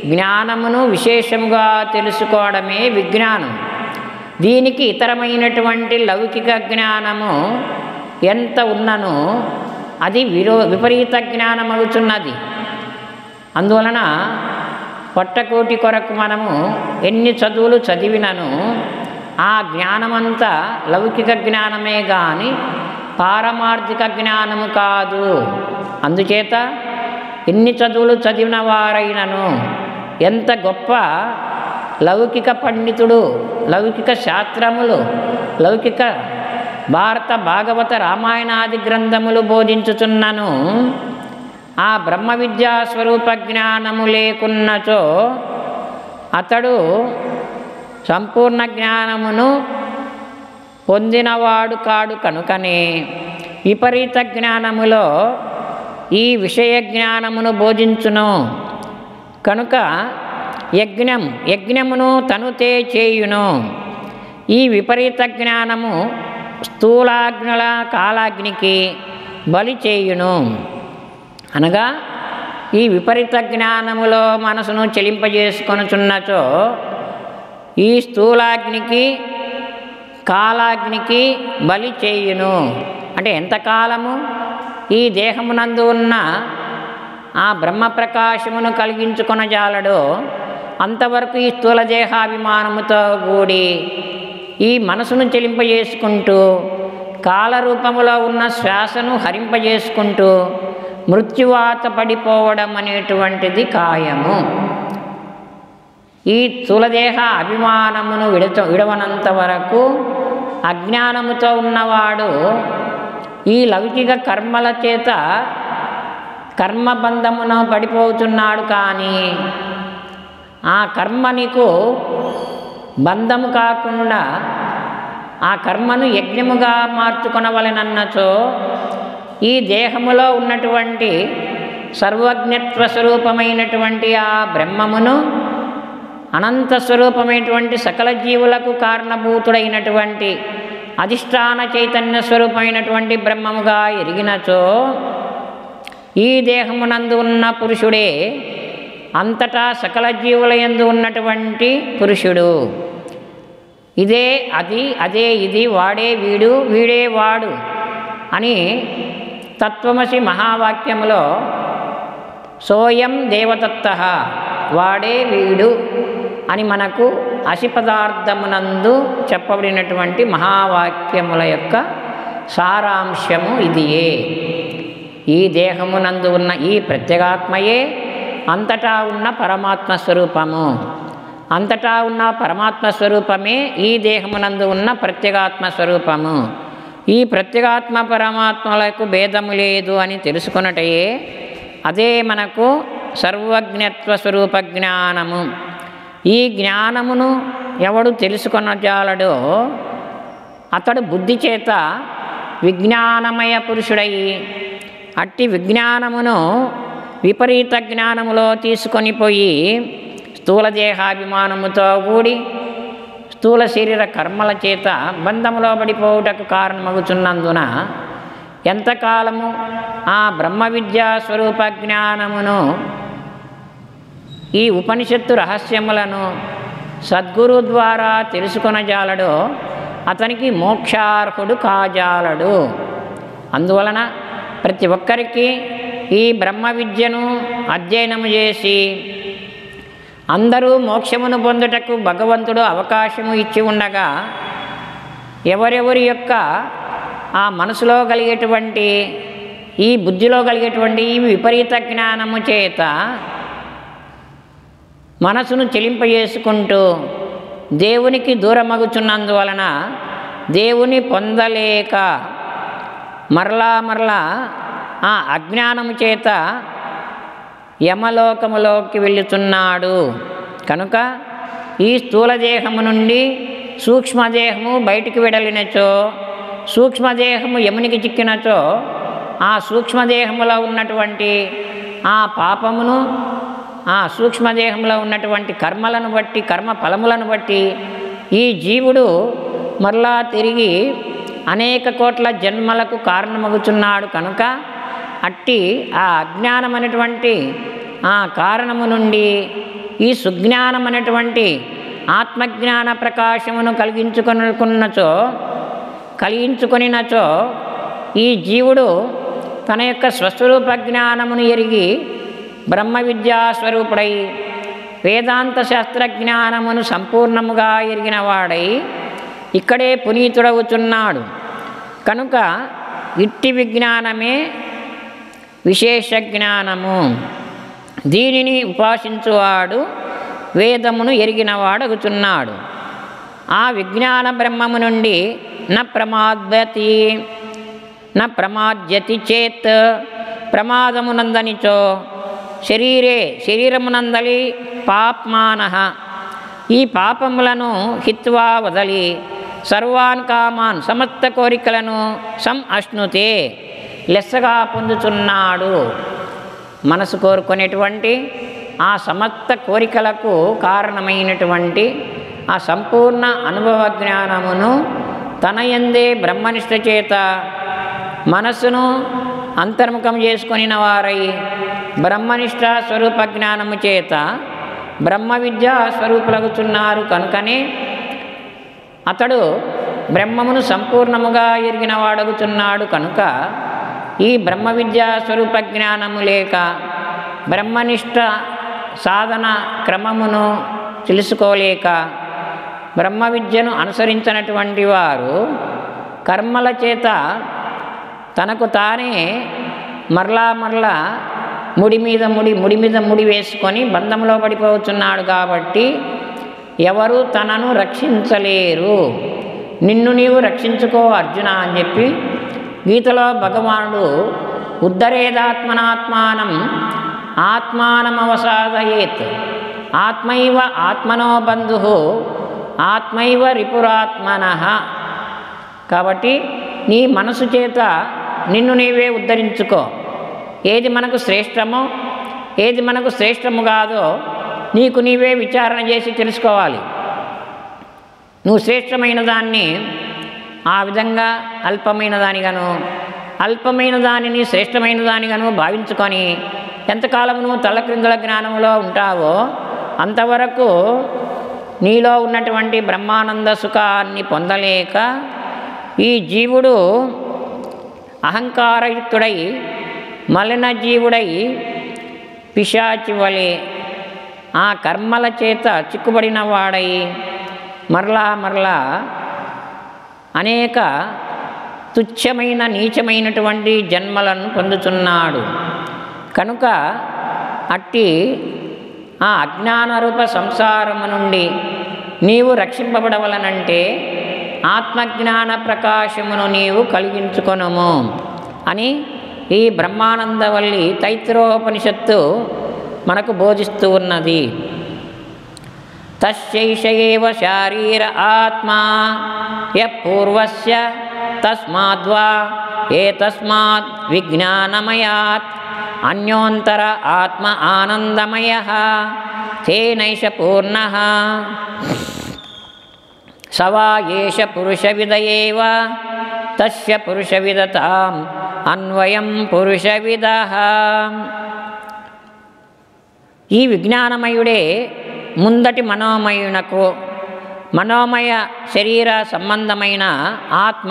జ్ఞానమును విశేషముగా తెలుసుకోవడమే విజ్ఞానం దీనికి ఇతరమైనటువంటి లౌకిక జ్ఞానము ఎంత ఉన్ననో అది విరో విపరీత జ్ఞానం అవుతున్నది అందువలన పొట్టకోటి కొరకు మనము ఎన్ని చదువులు చదివినను ఆ జ్ఞానమంతా లౌకిక జ్ఞానమే కానీ పారమార్థిక జ్ఞానము కాదు అందుచేత ఎన్ని చదువులు చదివిన వారైనను ఎంత గొప్ప లౌకిక పండితుడు లౌకిక శాస్త్రములు లౌకిక భారత భాగవత రామాయణాది గ్రంథములు బోధించుచున్నను ఆ బ్రహ్మ విద్యా స్వరూప జ్ఞానము లేకున్నచో అతడు సంపూర్ణ జ్ఞానమును పొందినవాడు కాడు కనుకనే విపరీత జ్ఞానములో ఈ విషయ జ్ఞానమును బోధించును కనుక యజ్ఞం యజ్ఞమును తనుతే చేయును ఈ విపరీత జ్ఞానము స్థూలాగ్నుల కాలాగ్నికి బలి చేయును అనగా ఈ విపరీత జ్ఞానములో మనసును చెలింపజేసుకొనుచున్నచో ఈ స్థూలాగ్నికి కాలాగ్నికి బలి చేయును అంటే ఎంతకాలము ఈ దేహమునందు ఉన్న ఆ బ్రహ్మ ప్రకాశమును కలిగించుకొనజాలడో అంతవరకు ఈ స్థూల దేహాభిమానముతో కూడి ఈ మనసును చెలింపజేసుకుంటూ కాలరూపములో ఉన్న శ్వాసను హరింపజేసుకుంటూ మృత్యువాత పడిపోవడం అనేటువంటిది ఖాయము ఈ స్థూలదేహ అభిమానమును విడత విడవనంత వరకు అజ్ఞానముతో ఉన్నవాడు ఈ లౌకిక కర్మల చేత కర్మబంధమున పడిపోతున్నాడు కానీ ఆ కర్మ నీకు బంధము కాకుండా ఆ కర్మను యజ్ఞముగా మార్చుకొనవలెనన్నచో ఈ దేహములో ఉన్నటువంటి సర్వజ్ఞత్వ స్వరూపమైనటువంటి ఆ బ్రహ్మమును అనంత స్వరూపమైనటువంటి సకల జీవులకు కారణభూతుడైనటువంటి అధిష్టాన చైతన్య స్వరూపమైనటువంటి బ్రహ్మముగా ఎరిగినచో ఈ దేహమునందు ఉన్న పురుషుడే అంతటా సకల జీవుల యందు ఉన్నటువంటి పురుషుడు ఇదే అది అదే ఇది వాడే వీడు వీడే వాడు అని తత్వమసి మహావాక్యములో సోయం దేవదత్త వాడే వీడు అని మనకు అసి పదార్థమునందు చెప్పబడినటువంటి మహావాక్యముల యొక్క సారాంశము ఇదియే ఈ దేహమునందు ఉన్న ఈ ప్రత్యేగాత్మయే అంతటా ఉన్న పరమాత్మ స్వరూపము అంతటా ఉన్న పరమాత్మ స్వరూపమే ఈ దేహమునందు ఉన్న ప్రత్యేగాత్మ స్వరూపము ఈ ప్రత్యేగాత్మ పరమాత్మలకు భేదము లేదు అని తెలుసుకున్నటయే అదే మనకు సర్వజ్ఞత్వ స్వరూప జ్ఞానము ఈ జ్ఞానమును ఎవడు తెలుసుకొనజాలడో అతడు బుద్ధి చేత విజ్ఞానమయ పురుషుడై అట్టి విజ్ఞానమును విపరీత జ్ఞానములో తీసుకొని పోయి స్థూల దేహాభిమానముతో కూడి స్థూల శరీర కర్మల చేత బంధములో పడిపోవుటకు కారణమగుచున్నందున ఎంతకాలము ఆ బ్రహ్మ విద్యా స్వరూప జ్ఞానమును ఈ ఉపనిషత్తు రహస్యములను సద్గురు ద్వారా తెలుసుకొనజాలడో అతనికి మోక్షార్హుడు కాజాలడు అందువలన ప్రతి ఒక్కరికి ఈ బ్రహ్మ విద్యను అధ్యయనము చేసి అందరూ మోక్షమును పొందుటకు భగవంతుడు అవకాశము ఇచ్చి ఉండగా ఎవరెవరి యొక్క ఆ మనసులో కలిగేటువంటి ఈ బుద్ధిలో కలిగేటువంటి ఈ విపరీత జ్ఞానము చేత మనసును చెలింపజేసుకుంటూ దేవునికి దూరమగుచున్నందువలన దేవుని పొందలేక మరలా మరలా ఆ అజ్ఞానము చేత యమలోకములోకి వెళ్ళుచున్నాడు కనుక ఈ స్థూల దేహము నుండి సూక్ష్మదేహము బయటికి వెడలినచో సూక్ష్మదేహము యమునికి చిక్కినచో ఆ సూక్ష్మదేహములో ఉన్నటువంటి ఆ పాపమును ఆ సూక్ష్మదేహంలో ఉన్నటువంటి కర్మలను బట్టి కర్మ ఫలములను బట్టి ఈ జీవుడు మరలా తిరిగి అనేక కోట్ల జన్మలకు కారణమగుచున్నాడు కనుక అట్టి ఆ అజ్ఞానం అనేటువంటి ఆ కారణము నుండి ఈ సుజ్ఞానం అనేటువంటి ఆత్మజ్ఞాన ప్రకాశమును కలిగించుకొనుకున్నచో కలిగించుకొనినచో ఈ జీవుడు తన యొక్క స్వస్వరూప జ్ఞానమును ఎరిగి బ్రహ్మ విద్యా స్వరూపుడై వేదాంత శాస్త్రజ్ఞానమును సంపూర్ణముగా ఎరిగిన వాడై ఇక్కడే పునీతుడవుతున్నాడు కనుక ఇట్టి విజ్ఞానమే విశేష జ్ఞానము దీనిని ఉపాసించువాడు వేదమును ఎరిగినవాడగుచున్నాడు ఆ విజ్ఞాన బ్రహ్మము నుండి న ప్రమాద్యతి న ప్రమాద్యతి చేత్ ప్రమాదమునందనిచో శరీరే శరీరమునందలి పాప్మాన ఈ పాపములను హిత్వా వదలి సర్వాన్ కామాన్ సమస్త కోరికలను సం అశ్నుతే లెస్సగా పొందుచున్నాడు మనసు కోరుకునేటువంటి ఆ సమస్త కోరికలకు కారణమైనటువంటి ఆ సంపూర్ణ అనుభవ జ్ఞానమును తన యందే బ్రహ్మనిష్ట చేత మనస్సును అంతర్ముఖం చేసుకొనిన వారై బ్రహ్మనిష్ట స్వరూప జ్ఞానము చేత బ్రహ్మ విద్య స్వరూపులగుచున్నారు కనుకనే అతడు బ్రహ్మమును సంపూర్ణముగా ఎరిగిన వాడగుచున్నాడు కనుక ఈ బ్రహ్మ విద్యా స్వరూప జ్ఞానము లేక బ్రహ్మనిష్ట సాధన క్రమమును తెలుసుకోలేక బ్రహ్మ విద్యను అనుసరించినటువంటి వారు కర్మల చేత తనకు తానే మరలా మరలా ముడి మీద ముడి ముడి మీద ముడి వేసుకొని బంధంలో పడిపోతున్నాడు కాబట్టి ఎవరు తనను రక్షించలేరు నిన్ను నీవు రక్షించుకో అర్జున అని చెప్పి గీతలో భగవానుడు ఉద్ధరేదాత్మనాత్మానం ఆత్మానమవసాదయేత్ ఆత్మైవ ఆత్మనో బంధు ఆత్మైవ రిపురాత్మన కాబట్టి నీ మనసు చేత నిన్ను నీవే ఉద్ధరించుకో ఏది మనకు శ్రేష్టమో ఏది మనకు శ్రేష్టము కాదో నీకు నీవే విచారణ చేసి తెలుసుకోవాలి నువ్వు శ్రేష్టమైన దాన్ని ఆ విధంగా అల్పమైన దానిగాను అల్పమైన దానిని శ్రేష్టమైన దానిగాను భావించుకొని ఎంతకాలం నువ్వు తలక్రిందుల జ్ఞానంలో ఉంటావో అంతవరకు నీలో ఉన్నటువంటి బ్రహ్మానంద సుఖాన్ని పొందలేక ఈ జీవుడు అహంకారయుక్తుడై మలిన జీవుడై పిశాచి వలె ఆ కర్మల చేత చిక్కుబడిన వాడై మరలా మరలా అనేక తుచ్చమైన నీచమైనటువంటి జన్మలను పొందుతున్నాడు కనుక అట్టి ఆ అజ్ఞానరూప సంసారము నుండి నీవు రక్షింపబడవలనంటే ఆత్మజ్ఞాన ప్రకాశమును నీవు కలిగించుకొనుము అని ఈ బ్రహ్మానందవల్లి తైత్రోపనిషత్తు మనకు బోధిస్తూ ఉన్నది తస్యైష ఏవ శారీర ఆత్మా యపూర్వస్య తస్మాద్వా ఏతస్మాత్ విజ్ఞానమయాత్ అన్యోంతర ఆత్మ ఆనందమయ తేనైష పూర్ణ సవా ఏష పురుషవిద ఏవ తస్య పురుషవిదతాం అన్వయం పురుషవిద ఈ విజ్ఞానమయుడే ముందటి మనోమయునకు మనోమయ శరీర సంబంధమైన ఆత్మ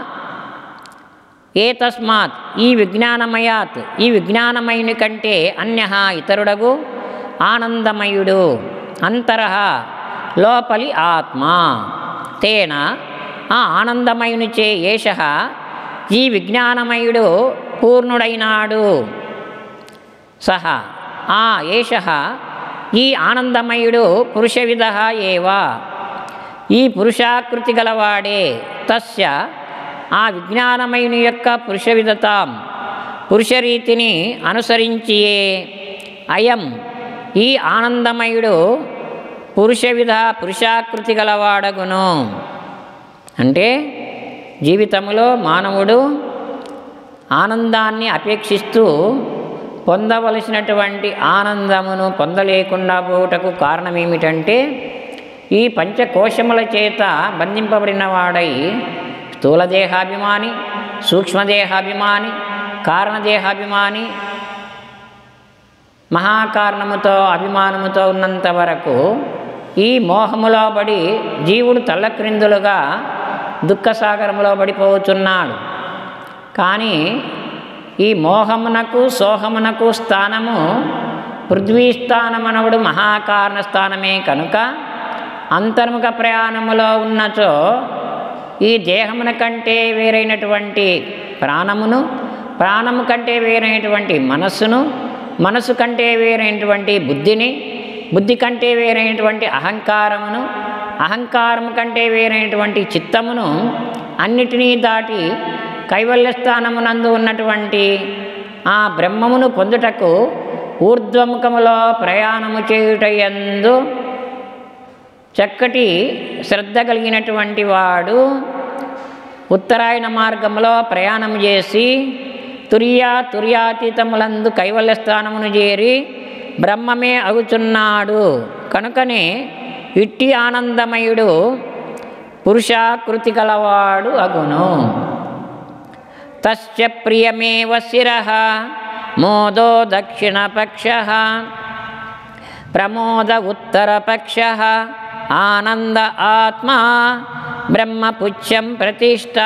ఏ తస్మాత్ ఈ విజ్ఞానమయాత్ ఈ విజ్ఞానమయుని కంటే అన్య ఇతరుడగు ఆనందమయుడు అంతరహ లోపలి ఆత్మ తేన ఆ ఆనందమయునిచే ఏష ఈ విజ్ఞానమయుడు పూర్ణుడైనాడు సహ ఆ ఏష ఈ ఆనందమయుడు పురుషవిధ ఏవా ఈ పురుషాకృతి గలవాడే తస్య ఆ విజ్ఞానమయుని యొక్క పురుషవిధతాం పురుషరీతిని అనుసరించియే అయం ఈ ఆనందమయుడు పురుషవిధ పురుషాకృతి గలవాడగును అంటే జీవితంలో మానవుడు ఆనందాన్ని అపేక్షిస్తూ పొందవలసినటువంటి ఆనందమును పొందలేకుండా పోవుటకు కారణం ఏమిటంటే ఈ పంచకోశముల చేత బంధింపబడిన వాడై స్థూలదేహాభిమాని సూక్ష్మదేహాభిమాని కారణదేహాభిమాని మహాకారణముతో అభిమానముతో ఉన్నంత వరకు ఈ మోహములో పడి జీవుడు తల్లక్రిందులుగా దుఃఖసాగరములో పడిపోతున్నాడు కానీ ఈ మోహమునకు సోహమునకు స్థానము పృథ్వీ స్థానమనవుడు మహాకారణ స్థానమే కనుక అంతర్ముఖ ప్రయాణములో ఉన్నచో ఈ దేహమున కంటే వేరైనటువంటి ప్రాణమును ప్రాణము కంటే వేరైనటువంటి మనస్సును మనసు కంటే వేరైనటువంటి బుద్ధిని బుద్ధి కంటే వేరైనటువంటి అహంకారమును అహంకారము కంటే వేరైనటువంటి చిత్తమును అన్నిటినీ దాటి కైవల్య స్థానమునందు ఉన్నటువంటి ఆ బ్రహ్మమును పొందుటకు ఊర్ధ్వముఖములో ప్రయాణము చేయుటయందు చక్కటి శ్రద్ధ కలిగినటువంటి వాడు ఉత్తరాయణ మార్గంలో ప్రయాణం చేసి తుర్యా తుర్యాతీతములందు కైవల్య స్థానమును చేరి బ్రహ్మమే అగుచున్నాడు కనుకనే ఇట్టి ఆనందమయుడు పురుషాకృతి గలవాడు అగును తస్య ప్రియమేవ శిర మోదో దక్షిణపక్ష ప్రమోద ఉత్తరపక్ష ఆనంద ఆత్మా బ్రహ్మపుచ్చం ప్రతిష్ట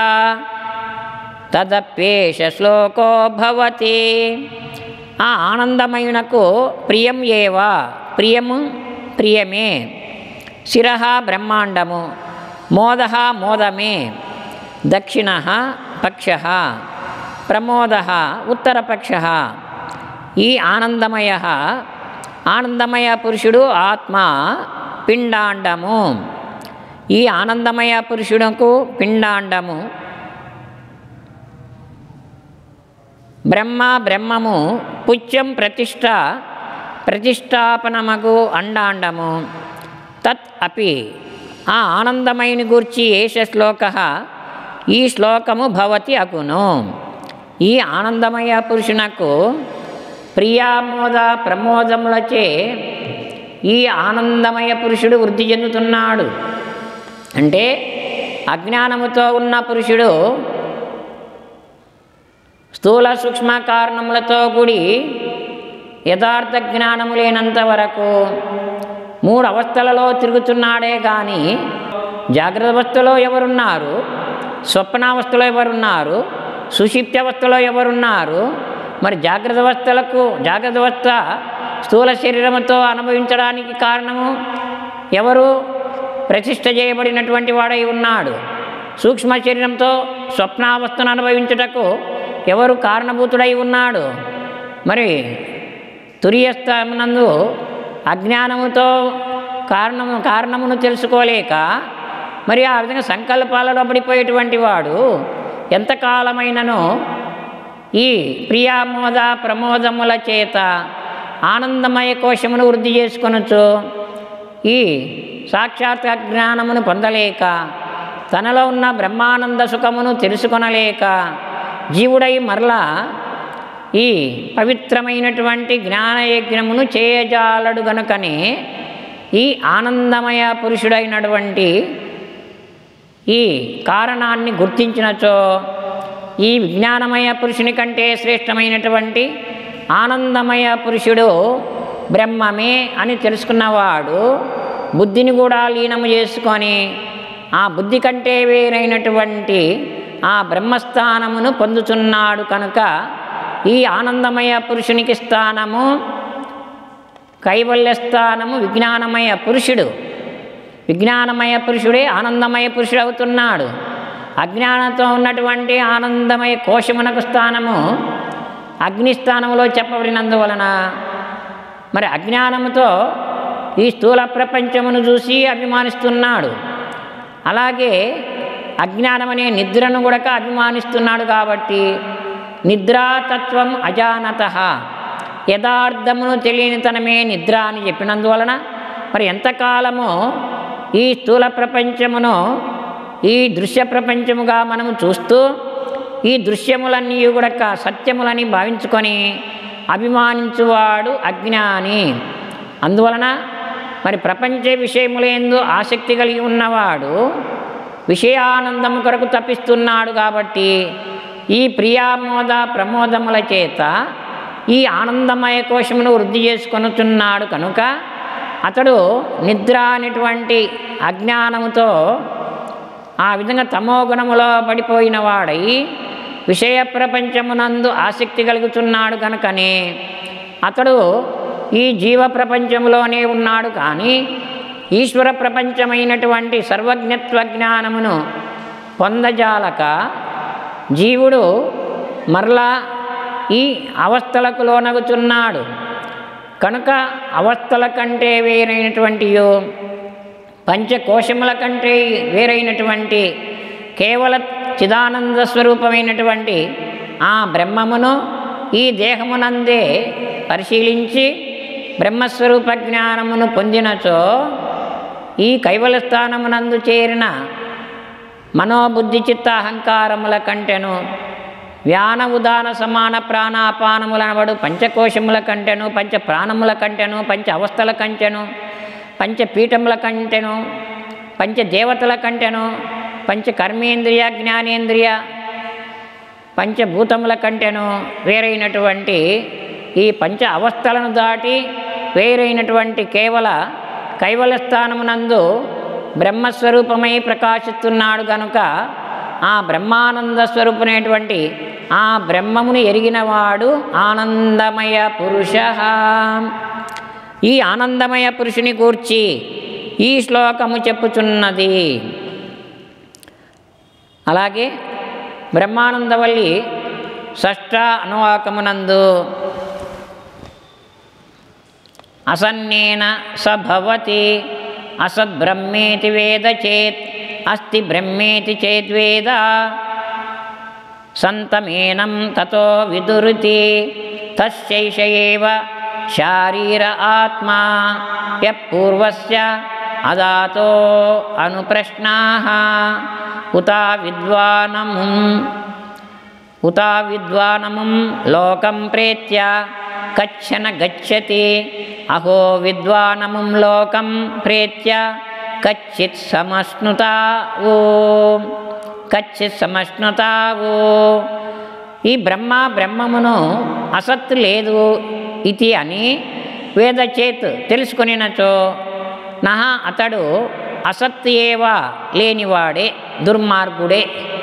తదప్యేష శ్లోకో భవతి ఆ ఆనందమయునకు ప్రియం ఏవా ప్రియము ప్రియమే శిర బ్రహ్మాండము మోద మోదమే దక్షిణ పక్ష ప్రమోద ఉత్తరపక్ష ఈ ఆనందమయ ఆనందమయ పురుషుడు ఆత్మ పిండాండము ఈ ఆనందమయ పురుషుడుకు పిండాండము బ్రహ్మ బ్రహ్మము పుత్యం ప్రతిష్ట ప్రతిష్టాపనమగు అండాండము తత్ అపి ఆ ఆనందమయుని గూర్చి ఏష శ్లోక ఈ శ్లోకము భవతి అగును ఈ ఆనందమయ పురుషునకు ప్రియామోద ప్రమోదములచే ఈ ఆనందమయ పురుషుడు వృద్ధి చెందుతున్నాడు అంటే అజ్ఞానముతో ఉన్న పురుషుడు స్థూల సూక్ష్మ కారణములతో కూడి యథార్థ జ్ఞానము లేనంత వరకు మూడు అవస్థలలో తిరుగుతున్నాడే కానీ జాగ్రత్త అవస్థలో ఎవరున్నారు స్వప్నావస్థలో ఎవరున్నారు సుషిప్తి అవస్థలో ఎవరున్నారు మరి జాగ్రత్త అవస్థలకు జాగ్రత్త అవస్థ స్థూల శరీరముతో అనుభవించడానికి కారణము ఎవరు ప్రతిష్ట చేయబడినటువంటి వాడై ఉన్నాడు సూక్ష్మ శరీరంతో స్వప్నావస్థను అనుభవించుటకు ఎవరు కారణభూతుడై ఉన్నాడు మరి తురియస్థానందు అజ్ఞానముతో కారణము కారణమును తెలుసుకోలేక మరి ఆ విధంగా సంకల్పాలలో పడిపోయేటువంటి వాడు ఎంతకాలమైనను ఈ ప్రియామోద ప్రమోదముల చేత ఆనందమయ కోశమును వృద్ధి చేసుకొనొచ్చు ఈ సాక్షాత్ జ్ఞానమును పొందలేక తనలో ఉన్న బ్రహ్మానంద సుఖమును తెలుసుకొనలేక జీవుడై మరలా ఈ పవిత్రమైనటువంటి జ్ఞానయజ్ఞమును చేయజాలడు గనుకనే ఈ ఆనందమయ పురుషుడైనటువంటి ఈ కారణాన్ని గుర్తించినచో ఈ విజ్ఞానమయ పురుషుని కంటే శ్రేష్టమైనటువంటి ఆనందమయ పురుషుడు బ్రహ్మమే అని తెలుసుకున్నవాడు బుద్ధిని కూడా లీనము చేసుకొని ఆ బుద్ధి కంటే వేరైనటువంటి ఆ బ్రహ్మస్థానమును పొందుతున్నాడు కనుక ఈ ఆనందమయ పురుషునికి స్థానము కైవల్య స్థానము విజ్ఞానమయ పురుషుడు విజ్ఞానమయ పురుషుడే ఆనందమయ పురుషుడు అవుతున్నాడు అజ్ఞానంతో ఉన్నటువంటి ఆనందమయ కోశమునకు స్థానము అగ్నిస్థానంలో చెప్పబడినందువలన మరి అజ్ఞానముతో ఈ స్థూల ప్రపంచమును చూసి అభిమానిస్తున్నాడు అలాగే అజ్ఞానం అనే నిద్రను కూడా అభిమానిస్తున్నాడు కాబట్టి నిద్రాతత్వం అజానత యథార్థమును తెలియనితనమే నిద్ర అని చెప్పినందువలన మరి ఎంతకాలమో ఈ స్థూల ప్రపంచమును ఈ దృశ్య ప్రపంచముగా మనము చూస్తూ ఈ దృశ్యములన్నీ కూడా సత్యములని భావించుకొని అభిమానించువాడు అజ్ఞాని అందువలన మరి ప్రపంచ విషయములందు ఆసక్తి కలిగి ఉన్నవాడు విషయానందము కొరకు తప్పిస్తున్నాడు కాబట్టి ఈ ప్రియామోద ప్రమోదముల చేత ఈ ఆనందమయ కోశమును వృద్ధి చేసుకొనుచున్నాడు కనుక అతడు నిద్ర అనేటువంటి అజ్ఞానముతో ఆ విధంగా తమోగుణములో పడిపోయిన వాడై విషయ ప్రపంచమునందు ఆసక్తి కలుగుతున్నాడు కనుకనే అతడు ఈ జీవ ప్రపంచంలోనే ఉన్నాడు కానీ ఈశ్వర ప్రపంచమైనటువంటి సర్వజ్ఞత్వ జ్ఞానమును పొందజాలక జీవుడు మరలా ఈ అవస్థలకు లోనగుచున్నాడు కనుక అవస్థల కంటే వేరైనటువంటియో పంచకోశముల కంటే వేరైనటువంటి కేవల చిదానంద స్వరూపమైనటువంటి ఆ బ్రహ్మమును ఈ దేహమునందే పరిశీలించి బ్రహ్మస్వరూప జ్ఞానమును పొందినచో ఈ కైవల స్థానమునందు చేరిన మనోబుద్ధి చిత్త అహంకారముల కంటెను వ్యాన ఉదాన సమాన ప్రాణాపానములనబడు పంచకోశముల కంటెను పంచ ప్రాణముల కంటెను పంచ అవస్థల కంటెను పంచపీఠముల కంటెను పంచదేవతల కంటెను పంచ కర్మేంద్రియ జ్ఞానేంద్రియ పంచభూతముల కంటెను వేరైనటువంటి ఈ పంచ అవస్థలను దాటి వేరైనటువంటి కేవల కైవల స్థానమునందు బ్రహ్మస్వరూపమై ప్రకాశిస్తున్నాడు గనుక ఆ బ్రహ్మానంద స్వరూపమైనటువంటి ఆ బ్రహ్మమును ఎరిగినవాడు ఆనందమయ పురుష ఈ ఆనందమయ పురుషుని గూర్చి ఈ శ్లోకము చెప్పుచున్నది అలాగే బ్రహ్మానందవల్లి షష్ట అనువాకమునందు అసన్నేన సభవతి అసద్బ్రహ్మేతి వేద చేత్ అస్తి బ్రహ్మేతి చేద్వేద సంతమేనం తతో విదురుతి తస్యైష ఏవ శారీర ఆత్మా యపూర్వస్య అదాతో అనుప్రశ్నాః ఉత విద్వానముం ఉత విద్వానముం లోకం ప్రేత్య కచ్చన గచ్చతి అహో విద్వానముం లోకం ప్రేత్య కచ్చిత్ సమశ్నుతావో కచ్చిత్ సమశ్నుతావో ఈ బ్రహ్మ బ్రహ్మమును అసత్తు లేదు ఇది అని వేద చేత్ తెలుసుకొనినచో నహ అతడు అసత్తు ఏవా లేనివాడే దుర్మార్గుడే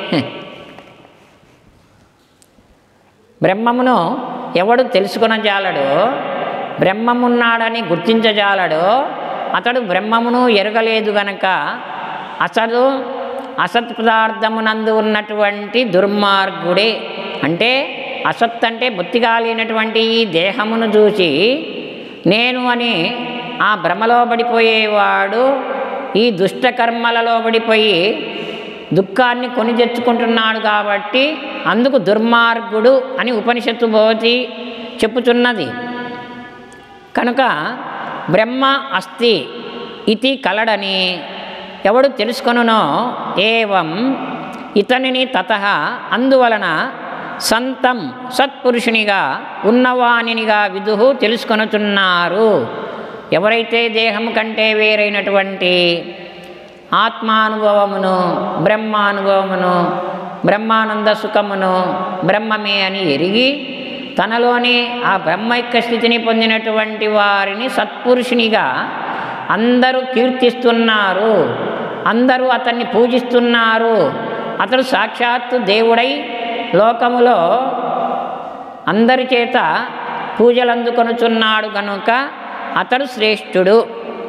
బ్రహ్మమును ఎవడు తెలుసుకొనజాలడో బ్రహ్మమున్నాడని గుర్తించజాలడో అతడు బ్రహ్మమును ఎరగలేదు గనక అసలు అసత్ పదార్థమునందు ఉన్నటువంటి దుర్మార్గుడే అంటే అసత్ అంటే బొత్తిగా లేనటువంటి ఈ దేహమును చూసి నేను అని ఆ భ్రమలో పడిపోయేవాడు ఈ దుష్టకర్మలలో పడిపోయి దుఃఖాన్ని కొని తెచ్చుకుంటున్నాడు కాబట్టి అందుకు దుర్మార్గుడు అని ఉపనిషత్తు భవతి చెప్పుచున్నది కనుక బ్రహ్మ అస్తి ఇది కలడని ఎవడు తెలుసుకొనునో ఏవం ఇతనిని తత అందువలన సంతం సత్పురుషునిగా ఉన్నవానినిగా విదుహు తెలుసుకొనుచున్నారు ఎవరైతే దేహం కంటే వేరైనటువంటి ఆత్మానుభవమును బ్రహ్మానుభవమును బ్రహ్మానంద సుఖమును బ్రహ్మమే అని ఎరిగి తనలోని ఆ బ్రహ్మైక్య స్థితిని పొందినటువంటి వారిని సత్పురుషునిగా అందరూ కీర్తిస్తున్నారు అందరూ అతన్ని పూజిస్తున్నారు అతడు సాక్షాత్తు దేవుడై లోకములో అందరి చేత పూజలు అందుకొనుచున్నాడు కనుక అతడు శ్రేష్ఠుడు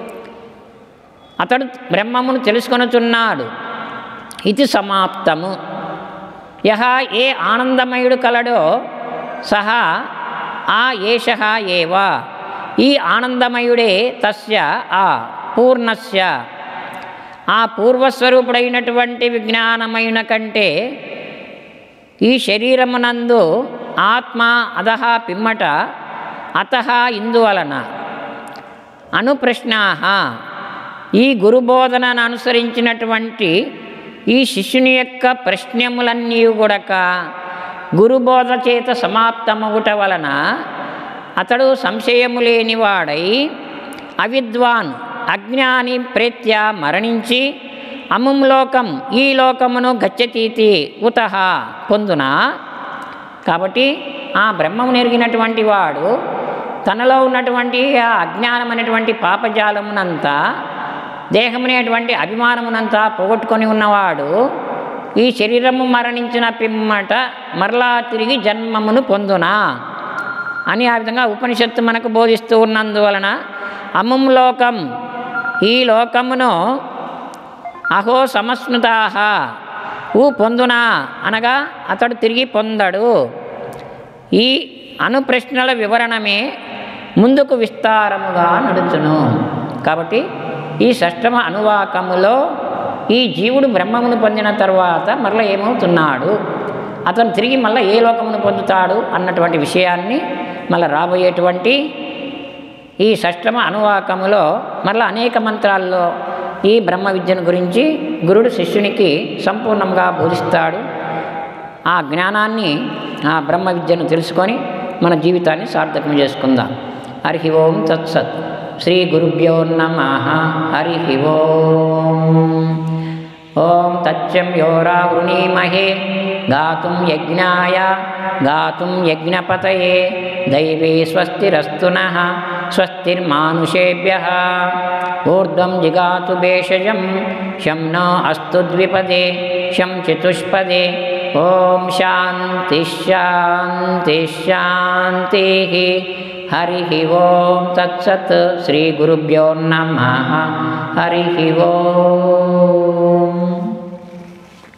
అతడు బ్రహ్మమును తెలుసుకొనుచున్నాడు ఇది సమాప్తము యహ ఏ ఆనందమయుడు కలడో సహా ఆ ఏష ఏవా ఈ ఆనందమయుడే తస్య ఆ పూర్ణస్య ఆ పూర్వస్వరూపుడైనటువంటి విజ్ఞానమైన కంటే ఈ శరీరమునందు ఆత్మ అధహ పిమ్మట అత ఇందువలన అనుప్రశ్నా ఈ గురుబోధనను అనుసరించినటువంటి ఈ శిష్యుని యొక్క ప్రశ్నములన్నీ కూడక గురుబోధ చేత సమాప్తమగుట వలన అతడు సంశయము లేనివాడై అవిద్వాన్ అజ్ఞాని ప్రేత్య మరణించి అముం లోకం ఈ లోకమును గచ్చతీతి ఉత పొందున కాబట్టి ఆ బ్రహ్మము నెరిగినటువంటి వాడు తనలో ఉన్నటువంటి ఆ అజ్ఞానం అనేటువంటి పాపజాలమునంతా దేహమనేటువంటి అభిమానమునంతా పోగొట్టుకొని ఉన్నవాడు ఈ శరీరము మరణించిన పిమ్మట మరలా తిరిగి జన్మమును పొందునా అని ఆ విధంగా ఉపనిషత్తు మనకు బోధిస్తూ ఉన్నందువలన అముం లోకం ఈ లోకమును అహో సమస్మృతాహ ఊ పొందునా అనగా అతడు తిరిగి పొందడు ఈ అనుప్రశ్నల వివరణమే ముందుకు విస్తారముగా నడుచును కాబట్టి ఈ షష్టమ అనువాకములో ఈ జీవుడు బ్రహ్మమును పొందిన తర్వాత మరల ఏమవుతున్నాడు అతను తిరిగి మళ్ళీ ఏ లోకమును పొందుతాడు అన్నటువంటి విషయాన్ని మళ్ళీ రాబోయేటువంటి ఈ షష్టమ అనువాకములో మరలా అనేక మంత్రాల్లో ఈ బ్రహ్మ విద్యను గురించి గురుడు శిష్యునికి సంపూర్ణంగా బోధిస్తాడు ఆ జ్ఞానాన్ని ఆ బ్రహ్మ విద్యను తెలుసుకొని మన జీవితాన్ని సార్థకం చేసుకుందాం హరి ఓం తత్సత్ శ్రీ గురుభ్యో నమ హరి ఓం ఓం తచ్చం యోరావృణీమహే గాతుం యజ్ఞాయ గాతుం యజ్ఞపతయే దైవే స్వస్తిరస్తు నః స్వస్తిర్మానుషేభ్య ఊర్ధ్వం జిగాతు భేషజం శం న అస్తు ద్విపదే శం చతుష్పదే ఓం శాంతి శాంతి శాంతి హరి ఓం తత్సత్ శ్రీ గురుభ్యో నమ హరి ఓం